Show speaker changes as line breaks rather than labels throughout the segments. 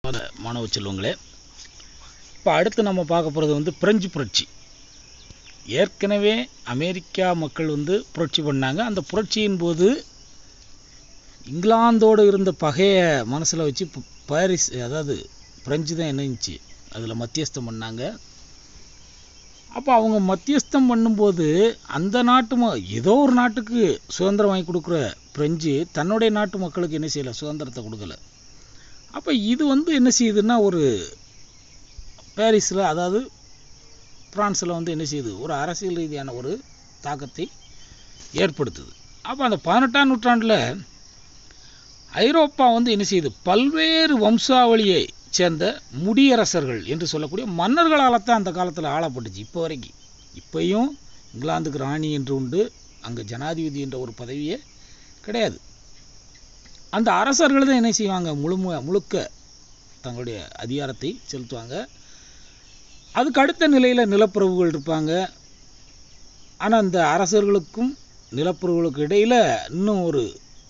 மாணவ செல்வங்களே இப்போ அடுத்து நம்ம பார்க்க போகிறது வந்து பிரெஞ்சு புரட்சி ஏற்கனவே அமெரிக்கா மக்கள் வந்து புரட்சி பண்ணாங்க அந்த புரட்சியின் போது இங்கிலாந்தோடு இருந்த பகையை மனசில் வச்சு ப- பாரிஸ் அதாவது பிரெஞ்சு தான் என்னச்சு அதில் மத்தியஸ்தம் பண்ணாங்க அப்போ அவங்க மத்தியஸ்தம் பண்ணும்போது அந்த நாட்டு ம ஏதோ ஒரு நாட்டுக்கு சுதந்திரம் வாங்கி கொடுக்குற பிரெஞ்சு தன்னுடைய நாட்டு மக்களுக்கு என்ன செய்யலை சுதந்திரத்தை கொடுக்கல அப்போ இது வந்து என்ன செய்யுதுன்னா ஒரு பாரிஸில் அதாவது பிரான்ஸில் வந்து என்ன செய்யுது ஒரு அரசியல் ரீதியான ஒரு தாக்கத்தை ஏற்படுத்துது அப்போ அந்த பதினெட்டாம் நூற்றாண்டில் ஐரோப்பா வந்து என்ன செய்யுது பல்வேறு வம்சாவளியை சேர்ந்த முடியரசர்கள் என்று சொல்லக்கூடிய மன்னர்களால் தான் அந்த காலத்தில் ஆளப்பட்டுச்சு இப்போ வரைக்கும் இப்பயும் இங்கிலாந்துக்கு ராணி என்று உண்டு அங்கே ஜனாதிபதி என்ற ஒரு பதவியே கிடையாது அந்த அரசர்கள் தான் என்ன செய்வாங்க முழும முழுக்க தங்களுடைய அதிகாரத்தை செலுத்துவாங்க அதுக்கு அடுத்த நிலையில் நிலப்பிரபுகள் இருப்பாங்க ஆனால் அந்த அரசர்களுக்கும் நிலப்பிரபுகளுக்கு இடையில் இன்னும் ஒரு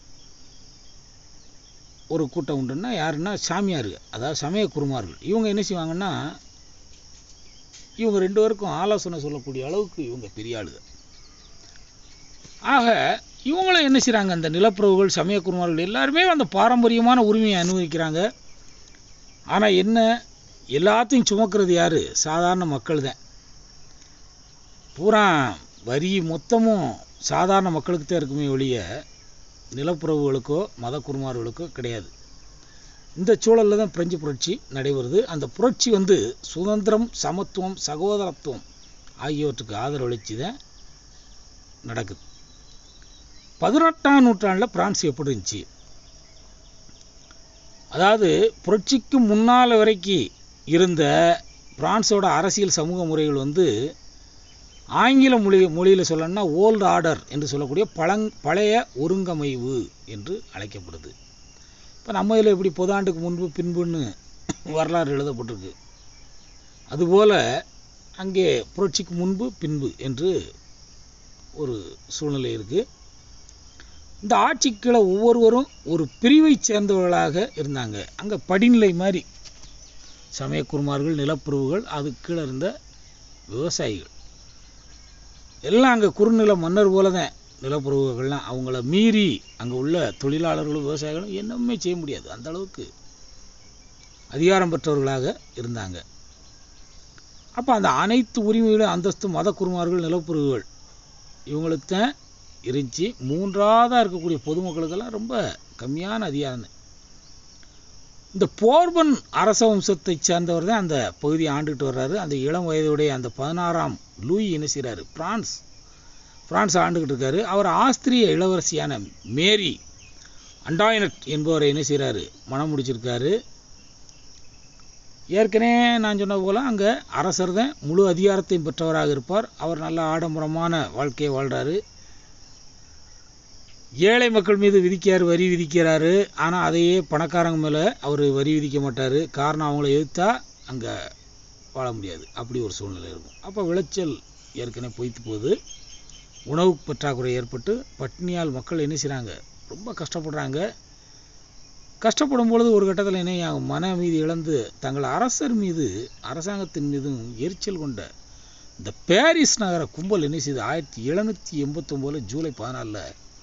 ஒரு கூட்டம் உண்டுன்னா யாருன்னா சாமியார் அதாவது சமய குருமார்கள் இவங்க என்ன செய்வாங்கன்னா இவங்க ரெண்டு பேருக்கும் ஆலோசனை சொல்லக்கூடிய அளவுக்கு இவங்க பெரிய ஆளுங்க ஆக இவங்களும் என்ன செய்கிறாங்க அந்த நிலப்பிரபுகள் சமய குருமார்கள் எல்லாருமே அந்த பாரம்பரியமான உரிமையை அனுபவிக்கிறாங்க ஆனால் என்ன எல்லாத்தையும் சுமக்கிறது யார் சாதாரண மக்கள் தான் பூரா வரி மொத்தமும் சாதாரண மக்களுக்கு தான் இருக்குமே ஒழிய நிலப்பிரபுகளுக்கோ மத குருமார்களுக்கோ கிடையாது இந்த சூழலில் தான் பிரெஞ்சு புரட்சி நடைபெறுது அந்த புரட்சி வந்து சுதந்திரம் சமத்துவம் சகோதரத்துவம் ஆகியவற்றுக்கு ஆதரவளித்து தான் நடக்குது பதினெட்டாம் நூற்றாண்டில் பிரான்ஸ் எப்படி இருந்துச்சு அதாவது புரட்சிக்கு முன்னால் வரைக்கும் இருந்த பிரான்ஸோட அரசியல் சமூக முறைகள் வந்து ஆங்கில மொழி மொழியில் சொல்லணும்னா ஓல்டு ஆர்டர் என்று சொல்லக்கூடிய பழங் பழைய ஒருங்கமைவு என்று அழைக்கப்படுது இப்போ நம்ம இதில் எப்படி பொதாண்டுக்கு முன்பு பின்புன்னு வரலாறு எழுதப்பட்டிருக்கு அதுபோல் அங்கே புரட்சிக்கு முன்பு பின்பு என்று ஒரு சூழ்நிலை இருக்குது இந்த ஆட்சிக்கு கீழே ஒவ்வொருவரும் ஒரு பிரிவைச் சேர்ந்தவர்களாக இருந்தாங்க அங்கே படிநிலை மாதிரி சமயக்குருமார்கள் நிலப்பிரபுகள் அதுக்கு கீழே இருந்த விவசாயிகள் எல்லாம் அங்கே குறுநில மன்னர் போல தான் நிலப்பிரபுகள்லாம் அவங்கள மீறி அங்கே உள்ள தொழிலாளர்களும் விவசாயிகளும் என்னமே செய்ய முடியாது அந்த அளவுக்கு அதிகாரம் பெற்றவர்களாக இருந்தாங்க அப்போ அந்த அனைத்து உரிமைகளும் அந்தஸ்து மத குருமார்கள் நிலப்பிரபுகள் இவங்களுக்கு தான் இருந்துச்சு மூன்றாவதாக இருக்கக்கூடிய பொதுமக்களுக்கெல்லாம் ரொம்ப கம்மியான அதிகாரம் தான். இந்த போர்பன் அரச வம்சத்தை சேர்ந்தவர் தான் அந்த பகுதியை ஆண்டுகிட்டு வர்றாரு அந்த இளம் வயதுடைய அந்த பதினாறாம் லூயி என்ன செய்கிறாரு பிரான்ஸ் பிரான்ஸ் ஆண்டுகிட்டு இருக்காரு அவர் ஆஸ்திரிய இளவரசியான மேரி அண்டாயினட் என்பவரை என்ன செய்கிறாரு மனம் முடிச்சிருக்காரு ஏற்கனவே நான் சொன்ன போல அங்கே அரசர் தான் முழு அதிகாரத்தையும் பெற்றவராக இருப்பார் அவர் நல்ல ஆடம்பரமான வாழ்க்கையை வாழ்கிறாரு ஏழை மக்கள் மீது விதிக்கார் வரி விதிக்கிறாரு ஆனால் அதையே பணக்காரங்க மேலே அவர் வரி விதிக்க மாட்டார் காரணம் அவங்கள எதிர்த்தா அங்கே வாழ முடியாது அப்படி ஒரு சூழ்நிலை இருக்கும் அப்போ விளைச்சல் ஏற்கனவே பொய்த்து போகுது உணவு பற்றாக்குறை ஏற்பட்டு பட்டினியால் மக்கள் என்ன செய்கிறாங்க ரொம்ப கஷ்டப்படுறாங்க கஷ்டப்படும் பொழுது ஒரு கட்டத்தில் என்ன ஆகும் மன அமைதி இழந்து தங்கள் அரசர் மீது அரசாங்கத்தின் மீதும் எரிச்சல் கொண்ட இந்த பாரிஸ் நகர கும்பல் என்ன செய்யுது ஆயிரத்தி எழுநூற்றி எண்பத்தொம்போதில் ஜூலை பதினாலில்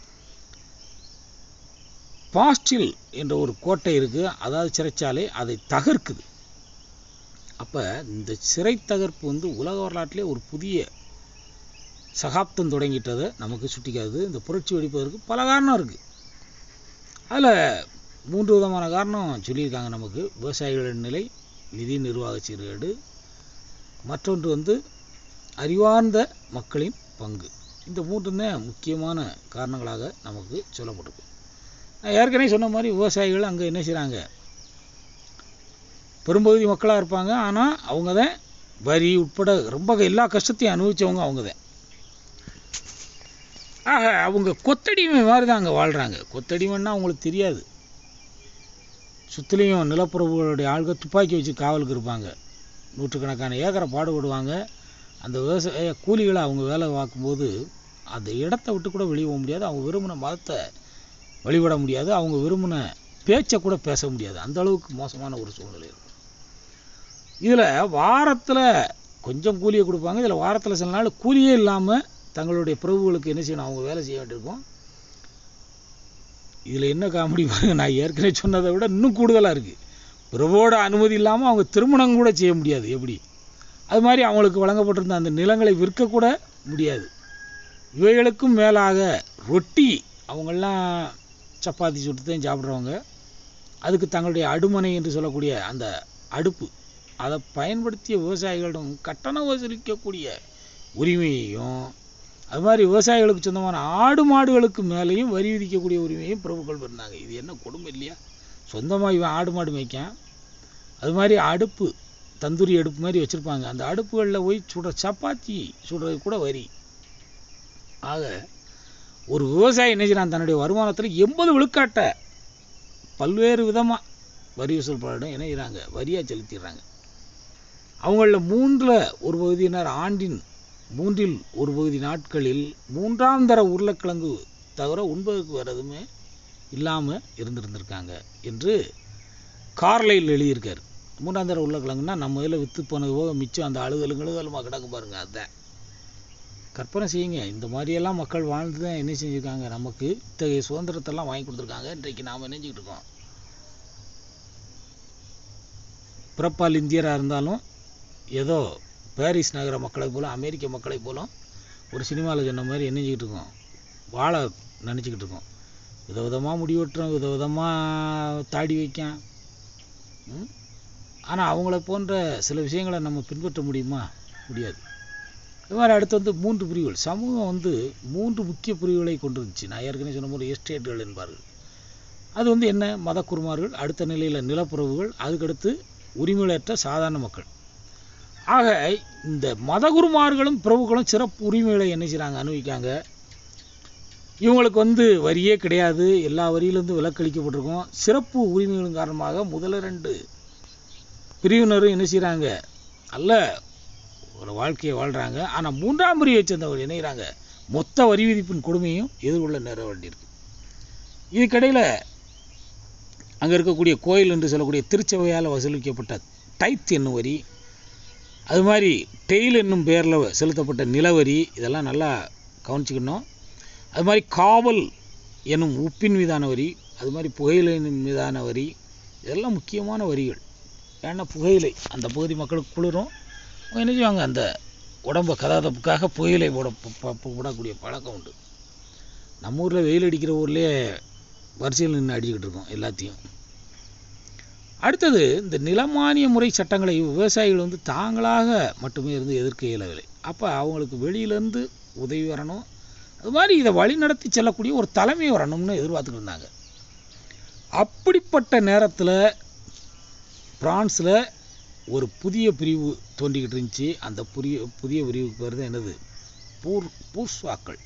பாஸ்டில் என்ற ஒரு கோட்டை இருக்குது அதாவது சிறைச்சாலை அதை தகர்க்குது அப்போ இந்த சிறை தகர்ப்பு வந்து உலக வரலாற்றிலே ஒரு புதிய சகாப்தம் தொடங்கிட்டதை நமக்கு சுட்டிக்காது இந்த புரட்சி வெடிப்பதற்கு பல காரணம் இருக்குது அதில் மூன்று விதமான காரணம் சொல்லியிருக்காங்க நமக்கு விவசாயிகளின் நிலை நிதி நிர்வாக சீர்கேடு மற்றொன்று வந்து அறிவார்ந்த மக்களின் பங்கு இந்த மூன்றுமே முக்கியமான காரணங்களாக நமக்கு சொல்லப்பட்டிருக்கு நான் ஏற்கனவே சொன்ன மாதிரி விவசாயிகள் அங்கே என்ன செய்கிறாங்க பெரும்பகுதி மக்களாக இருப்பாங்க ஆனால் அவங்க தான் வரி உட்பட ரொம்ப எல்லா கஷ்டத்தையும் அனுபவிச்சவங்க அவங்க தான் ஆக அவங்க கொத்தடிமை மாதிரி தான் அங்கே வாழ்கிறாங்க கொத்தடிமைன்னா அவங்களுக்கு தெரியாது சுற்றிலையும் நிலப்பிரபுகளுடைய ஆள்கள் துப்பாக்கி வச்சு காவலுக்கு இருப்பாங்க நூற்றுக்கணக்கான ஏக்கரை பாடுபடுவாங்க அந்த விவசாய கூலிகளை அவங்க வேலை பார்க்கும்போது அந்த இடத்த விட்டு கூட வெளியே போக முடியாது அவங்க விரும்பின மதத்தை வழிபட முடியாது அவங்க விரும்பின பேச்சை கூட பேச முடியாது அந்த அளவுக்கு மோசமான ஒரு சூழ்நிலை இருக்கும் இதில் வாரத்தில் கொஞ்சம் கூலியை கொடுப்பாங்க இதில் வாரத்தில் சில நாள் கூலியே இல்லாமல் தங்களுடைய பிரபுகளுக்கு என்ன செய்யணும் அவங்க வேலை செய்ய வேண்டியிருக்கும் இதில் என்ன காமெடி பாருங்க நான் ஏற்கனவே சொன்னதை விட இன்னும் கூடுதலாக இருக்குது பிரபுவோட அனுமதி இல்லாமல் அவங்க திருமணம் கூட செய்ய முடியாது எப்படி அது மாதிரி அவங்களுக்கு வழங்கப்பட்டிருந்த அந்த நிலங்களை விற்கக்கூட முடியாது இவைகளுக்கும் மேலாக ரொட்டி அவங்கெல்லாம் சப்பாத்தி சுட்டு தான் சாப்பிட்றவங்க அதுக்கு தங்களுடைய அடுமனை என்று சொல்லக்கூடிய அந்த அடுப்பு அதை பயன்படுத்திய விவசாயிகளிடம் கட்டணம் வசூலிக்கக்கூடிய உரிமையையும் அது மாதிரி விவசாயிகளுக்கு சொந்தமான ஆடு மாடுகளுக்கு மேலேயும் வரி விதிக்கக்கூடிய உரிமையும் பிரபுக்கள் இருந்தாங்க இது என்ன கொடுமை இல்லையா சொந்தமாக இவன் ஆடு மாடு மேய்க்கான் அது மாதிரி அடுப்பு தந்தூரி அடுப்பு மாதிரி வச்சுருப்பாங்க அந்த அடுப்புகளில் போய் சுடுற சப்பாத்தி சுடுறது கூட வரி ஆக ஒரு விவசாயி என்ன செய்றான் தன்னுடைய வருமானத்தில் எண்பது விழுக்காட்டை பல்வேறு விதமாக வரி வசூல்பாளிடம் என்ன செய்கிறாங்க வரியாக செலுத்திடுறாங்க அவங்களில் மூன்றில் ஒரு பகுதியினர் ஆண்டின் மூன்றில் ஒரு பகுதி நாட்களில் மூன்றாம் தர உருளைக்கிழங்கு தவிர உண்பதற்கு வேறு எதுவுமே இல்லாமல் இருந்திருந்திருக்காங்க என்று கார்லையில் எழுதியிருக்காரு மூன்றாம் தர உருளைக்கிழங்குன்னா நம்ம இதில் விற்று போனது போக மிச்சம் அந்த அழுகலும் அழுகலுமா கிடக்கு பாருங்க அதுதான் கற்பனை செய்யுங்க இந்த மாதிரியெல்லாம் மக்கள் வாழ்ந்து தான் என்ன செஞ்சுருக்காங்க நமக்கு இத்தகைய சுதந்திரத்தெல்லாம் வாங்கி கொடுத்துருக்காங்க இன்றைக்கு நாம் நினைஞ்சிக்கிட்டு இருக்கோம் பிறப்பால் இந்தியராக இருந்தாலும் ஏதோ பாரிஸ் நகர மக்களைப் போல அமெரிக்க மக்களைப் போல ஒரு சினிமாவில் சொன்ன மாதிரி என்னஞ்சிக்கிட்டு இருக்கோம் வாழ நினச்சிக்கிட்டு இருக்கோம் விதவிதமாக முடி வெட்டுறோம் விதவிதமாக தாடி வைக்கான் ஆனால் அவங்கள போன்ற சில விஷயங்களை நம்ம பின்பற்ற முடியுமா முடியாது இது மாதிரி அடுத்து வந்து மூன்று பிரிவுகள் சமூகம் வந்து மூன்று முக்கிய பிரிவுகளை கொண்டிருந்துச்சு நான் ஏற்கனவே சொன்ன மாதிரி எஸ்டேட்டுகள் என்பார்கள் அது வந்து என்ன மதக்குருமார்கள் அடுத்த நிலையில் நிலப்புறவுகள் அதுக்கடுத்து உரிமைகளற்ற சாதாரண மக்கள் ஆக இந்த மதகுருமார்களும் பிரபுக்களும் சிறப்பு உரிமைகளை என்ன செய்கிறாங்க அனுபவிக்காங்க இவங்களுக்கு வந்து வரியே கிடையாது எல்லா வரியிலேருந்து விலக்களிக்கப்பட்டிருக்கும் சிறப்பு உரிமைகளின் காரணமாக முதல்ல ரெண்டு பிரிவினரும் என்ன செய்கிறாங்க நல்ல ஒரு வாழ்க்கையை வாழ்கிறாங்க ஆனால் மூன்றாம் பிரிவை சேர்ந்தவர்கள் இணைகிறாங்க மொத்த வரி விதிப்பின் கொடுமையும் எதிர்கொள்ள நேர வேண்டியிருக்கு இதுக்கிடையில் அங்கே இருக்கக்கூடிய கோயில் என்று சொல்லக்கூடிய திருச்சபையால் வசூலிக்கப்பட்ட டைத் என்னும் வரி அது மாதிரி டெயில் என்னும் பெயரில் செலுத்தப்பட்ட நிலவரி இதெல்லாம் நல்லா கவனிச்சுக்கணும் அது மாதிரி காவல் என்னும் உப்பின் மீதான வரி அது மாதிரி புகையிலையின் மீதான வரி இதெல்லாம் முக்கியமான வரிகள் ஏன்னா புகையிலை அந்த பகுதி மக்களுக்கு குளிரும் அவங்க என்ன செய்வாங்க அந்த உடம்பை கதாதப்புக்காக புகையிலை போட ப- ப- போடக்கூடிய பழக்கம் உண்டு நம்ம ஊரில் வெயில் அடிக்கிற ஊர்லேயே வரிசையில் நின்று அடிச்சுக்கிட்டு இருக்கோம் எல்லாத்தையும் அடுத்தது இந்த நிலமானிய முறை சட்டங்களை விவசாயிகள் வந்து தாங்களாக மட்டுமே இருந்து எதிர்க்க இயலவில்லை அப்போ அவங்களுக்கு வெளியிலேருந்து உதவி வரணும் அது மாதிரி இதை வழி நடத்தி செல்லக்கூடிய ஒரு தலைமை வரணும்னு எதிர்பார்த்துட்டு இருந்தாங்க அப்படிப்பட்ட நேரத்தில் பிரான்ஸில் ஒரு புதிய பிரிவு தோன்றிக்கிட்டு இருந்துச்சு அந்த புதிய புதிய பிரிவுக்கு பேர் தான் என்னது பூர் பூர்ஸ்வாக்கள்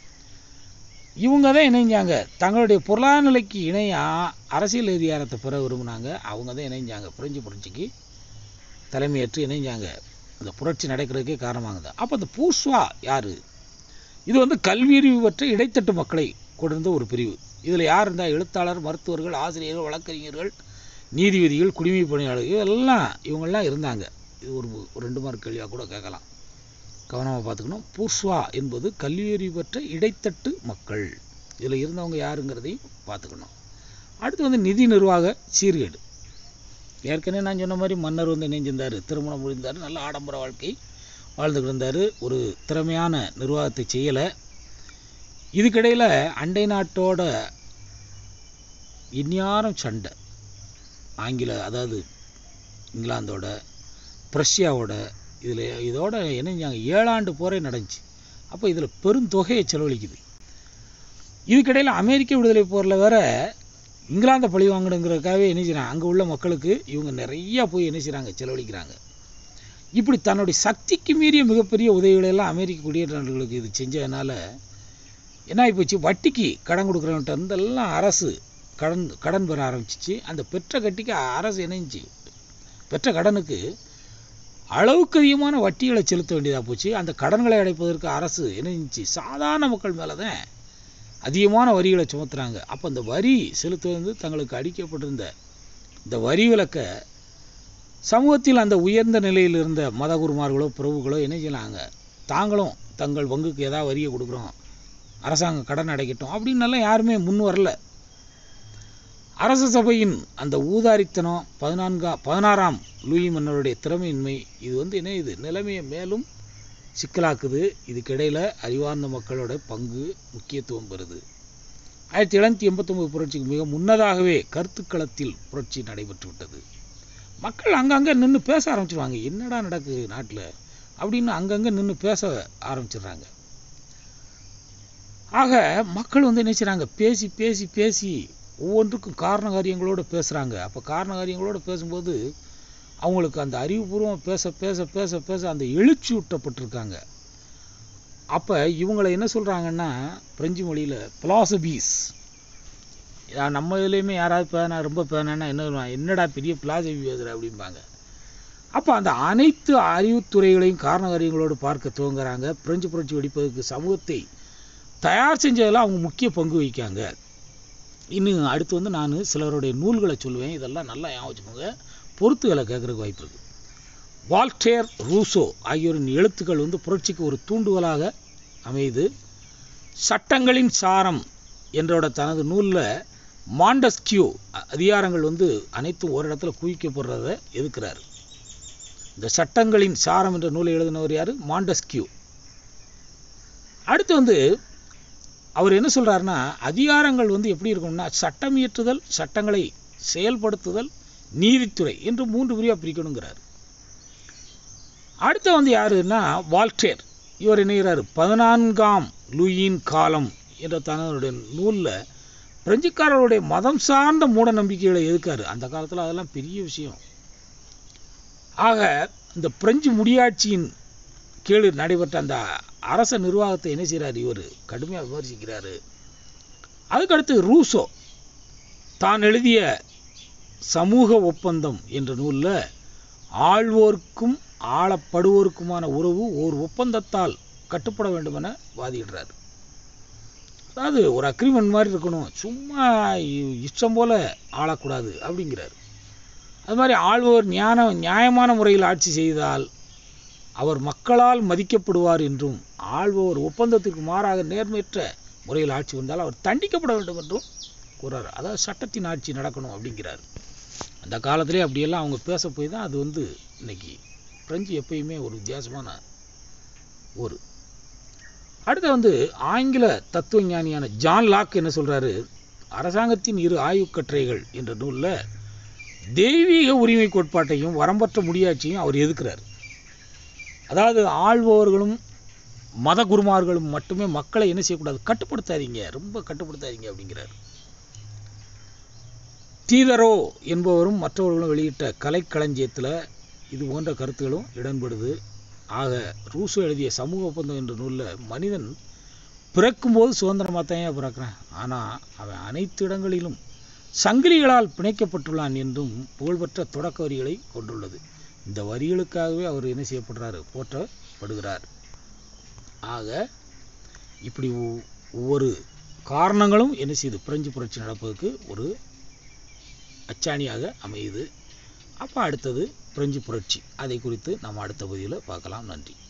இவங்க தான் இணைஞ்சாங்க தங்களுடைய பொருளாதார நிலைக்கு இணையாக அரசியல் அதிகாரத்தை பெற விரும்பினாங்க அவங்க தான் இணைஞ்சாங்க பிரெஞ்சு புரட்சிக்கு தலைமையேற்று இணைஞ்சாங்க அந்த புரட்சி நடக்கிறதுக்கே காரணமாகுது அப்போ அந்த பூர்ஸ்வா யார் இது வந்து கல்வியறிவு பெற்ற இடைத்தட்டு மக்களை கொண்டிருந்த ஒரு பிரிவு இதில் யார் இருந்தால் எழுத்தாளர் மருத்துவர்கள் ஆசிரியர்கள் வழக்கறிஞர்கள் நீதிபதிகள் குடிமைப் பணியாளர்கள் இதெல்லாம் இவங்கெல்லாம் இருந்தாங்க இது ஒரு ஒரு ரெண்டு மார்க் கேள்வியாக கூட கேட்கலாம் கவனமாக பார்த்துக்கணும் பூர்ஸ்வா என்பது கல்வியறிவு பெற்ற இடைத்தட்டு மக்கள் இதில் இருந்தவங்க யாருங்கிறதையும் பார்த்துக்கணும் அடுத்து வந்து நிதி நிர்வாக சீர்கேடு ஏற்கனவே நான் சொன்ன மாதிரி மன்னர் வந்து இணைஞ்சிருந்தார் திருமணம் முடிந்தார் நல்ல ஆடம்பர வாழ்க்கை வாழ்ந்துக்கிட்டு இருந்தார் ஒரு திறமையான நிர்வாகத்தை செய்யலை இதுக்கிடையில் அண்டை நாட்டோட இந்நியாரம் சண்டை ஆங்கில அதாவது இங்கிலாந்தோட பிரஷ்யாவோட இதில் இதோட இணைஞ்சாங்க ஏழாண்டு போரே நடந்துச்சு அப்போ இதில் பெருந்தொகையை செலவழிக்குது இதுக்கிடையில் அமெரிக்க விடுதலை போரில் வேற இங்கிலாந்தை பழி வாங்கணுங்கிறதுக்காகவே என்ன செய்கிறாங்க அங்கே உள்ள மக்களுக்கு இவங்க நிறையா போய் என்ன செய்கிறாங்க செலவழிக்கிறாங்க இப்படி தன்னுடைய சக்திக்கு மீறிய மிகப்பெரிய உதவிகளை எல்லாம் அமெரிக்க குடியேற்ற நாடுகளுக்கு இது செஞ்சதுனால என்ன ஆகிப்போச்சு வட்டிக்கு கடன் கொடுக்குறவன்ட்ட இருந்தெல்லாம் அரசு கடன் கடன் பெற ஆரம்பிச்சிச்சு அந்த பெற்ற கட்டிக்கு அரசு இணைஞ்சி பெற்ற கடனுக்கு அளவுக்கு அதிகமான வட்டிகளை செலுத்த வேண்டியதாக போச்சு அந்த கடன்களை அடைப்பதற்கு அரசு இணைஞ்சி சாதாரண மக்கள் மேலே தான் அதிகமான வரிகளை சுமத்துறாங்க அப்போ அந்த வரி செலுத்துவது தங்களுக்கு அடிக்கப்பட்டிருந்த இந்த வரி விலக்கை சமூகத்தில் அந்த உயர்ந்த நிலையில் இருந்த மதகுருமார்களோ பிரபுக்களோ என்ன செய்யலாங்க தாங்களும் தங்கள் பங்குக்கு ஏதாவது வரியை கொடுக்குறோம் அரசாங்கம் கடன் அடைக்கட்டும் அப்படின்னெல்லாம் யாருமே முன் வரல அரச சபையின் அந்த ஊதாரித்தனம் பதினான்கா பதினாறாம் லூயி மன்னருடைய திறமையின்மை இது வந்து என்ன இது நிலைமையை மேலும் சிக்கலாக்குது இதுக்கிடையில் அறிவார்ந்த மக்களோட பங்கு முக்கியத்துவம் பெறுது ஆயிரத்தி எழுநூற்றி எண்பத்தொம்பது புரட்சிக்கு மிக முன்னதாகவே கருத்துக்களத்தில் புரட்சி நடைபெற்று விட்டது மக்கள் அங்கங்கே நின்று பேச ஆரம்பிச்சிருவாங்க என்னடா நடக்குது நாட்டில் அப்படின்னு அங்கங்கே நின்று பேச ஆரம்பிச்சிடுறாங்க ஆக மக்கள் வந்து என்ன செய்றாங்க பேசி பேசி பேசி ஒவ்வொன்றுக்கும் காரண காரியங்களோட பேசுகிறாங்க அப்போ காரண காரியங்களோட பேசும்போது அவங்களுக்கு அந்த அறிவுபூர்வம் பேச பேச பேச பேச அந்த எழுச்சி ஊட்டப்பட்டிருக்காங்க அப்போ இவங்களை என்ன சொல்கிறாங்கன்னா பிரெஞ்சு மொழியில் பிலாசபிஸ் நம்ம இதுலேயுமே யாராவது பேனா ரொம்ப பேனான்னா என்ன சொல்லுவாங்க என்னடா பெரிய பிலாசபி பேசுகிற அப்படிம்பாங்க அப்போ அந்த அனைத்து அறிவுத்துறைகளையும் காரண காரியங்களோடு பார்க்க துவங்குறாங்க பிரெஞ்சு புரட்சி வெடிப்பதற்கு சமூகத்தை தயார் செஞ்சதில் அவங்க முக்கிய பங்கு வகிக்காங்க இன்னும் அடுத்து வந்து நான் சிலருடைய நூல்களை சொல்லுவேன் இதெல்லாம் நல்லா ஞாபகம் வச்சுக்கோங்க பொறுத்துகளை கேட்குறதுக்கு வாய்ப்பு இருக்குது வால்டேர் ரூசோ ஆகியோரின் எழுத்துக்கள் வந்து புரட்சிக்கு ஒரு தூண்டுகோலாக அமையுது சட்டங்களின் சாரம் என்றோட தனது நூலில் மாண்டஸ்கியூ அ- அதிகாரங்கள் வந்து அனைத்தும் ஒரு இடத்துல குவிக்கப்படுறத எதுக்குறாரு இந்த சட்டங்களின் சாரம் என்ற நூலை எழுதினவர் யார் மாண்டஸ்கியூ அடுத்து வந்து அவர் என்ன சொல்றாருன்னா அதிகாரங்கள் வந்து எப்படி இருக்கணும்னா சட்டம் இயற்றுதல் சட்டங்களை செயல்படுத்துதல் நீதித்துறை என்று மூன்று பிரிவாக பிரிக்கணுங்கிறார் அடுத்து வந்து யாருன்னா வால்டேர் இவர் இணைகிறார் பதினான்காம் லூயின் காலம் என்ற தன்னுடைய நூலில் பிரெஞ்சுக்காரருடைய மதம் சார்ந்த மூட நம்பிக்கைகளை எதுக்காரு அந்த காலத்தில் அதெல்லாம் பெரிய விஷயம் ஆக இந்த பிரெஞ்சு முடியாட்சியின் கீழ் நடைபெற்ற அந்த அரச நிர்வாகத்தை என்ன செய்கிறார் இவர் கடுமையாக விமர்சிக்கிறாரு அதுக்கடுத்து ரூசோ தான் எழுதிய சமூக ஒப்பந்தம் என்ற நூலில் ஆள்வோருக்கும் ஆளப்படுவோருக்குமான உறவு ஓர் ஒப்பந்தத்தால் கட்டுப்பட வேண்டும் என வாதிடுறார் அதாவது ஒரு அக்ரிமெண்ட் மாதிரி இருக்கணும் சும்மா இ- இஷ்டம் போல ஆளக்கூடாது அப்படிங்கிறார் அது மாதிரி ஆள்வோர் ஞான நியாயமான முறையில் ஆட்சி செய்தால் அவர் மக்களால் மதிக்கப்படுவார் என்றும் ஆள்வோர் ஒப்பந்தத்திற்கு மாறாக நேர்மையற்ற முறையில் ஆட்சி வந்தால் அவர் தண்டிக்கப்பட வேண்டும் என்றும் கூறார் அதாவது சட்டத்தின் ஆட்சி நடக்கணும் அப்படிங்கிறார் அந்த காலத்திலே அப்படியெல்லாம் அவங்க பேச போய் தான் அது வந்து இன்னைக்கு பிரெஞ்சு எப்பயுமே ஒரு வித்தியாசமான ஒரு அடுத்து வந்து ஆங்கில தத்துவ ஞானியான ஜான் லாக் என்ன சொல்றாரு அரசாங்கத்தின் இரு ஆய்வுக் கட்டுரைகள் என்ற நூலில் தெய்வீக உரிமை கோட்பாட்டையும் வரம்பற்ற முடியாட்சியும் அவர் எதுக்குறார் அதாவது ஆள்பவர்களும் மத குருமார்களும் மட்டுமே மக்களை என்ன செய்யக்கூடாது கட்டுப்படுத்தாதீங்க ரொம்ப கட்டுப்படுத்தாதீங்க அப்படிங்கிறார் தீதரோ என்பவரும் மற்றவர்களும் வெளியிட்ட கலைக்களஞ்சியத்தில் இது போன்ற கருத்துகளும் இடம்பெறுது ஆக ரூசோ எழுதிய சமூக ஒப்பந்தம் என்ற நூலில் மனிதன் பிறக்கும்போது சுதந்திரமாக தான் ஏன் பிறக்கிறான் ஆனால் அவன் அனைத்து இடங்களிலும் சங்கிலிகளால் பிணைக்கப்பட்டுள்ளான் என்றும் புகழ்பெற்ற தொடக்க வரிகளை கொண்டுள்ளது இந்த வரிகளுக்காகவே அவர் என்ன செய்யப்படுறாரு போற்றப்படுகிறார் ஆக இப்படி ஒ- ஒவ்வொரு காரணங்களும் என்ன செய்யுது பிரெஞ்சு புரட்சி நடப்பதற்கு ஒரு அச்சாணியாக அமையுது அப்போ அடுத்தது பிரெஞ்சு புரட்சி அதை குறித்து நம்ம அடுத்த பதிவில் பார்க்கலாம் நன்றி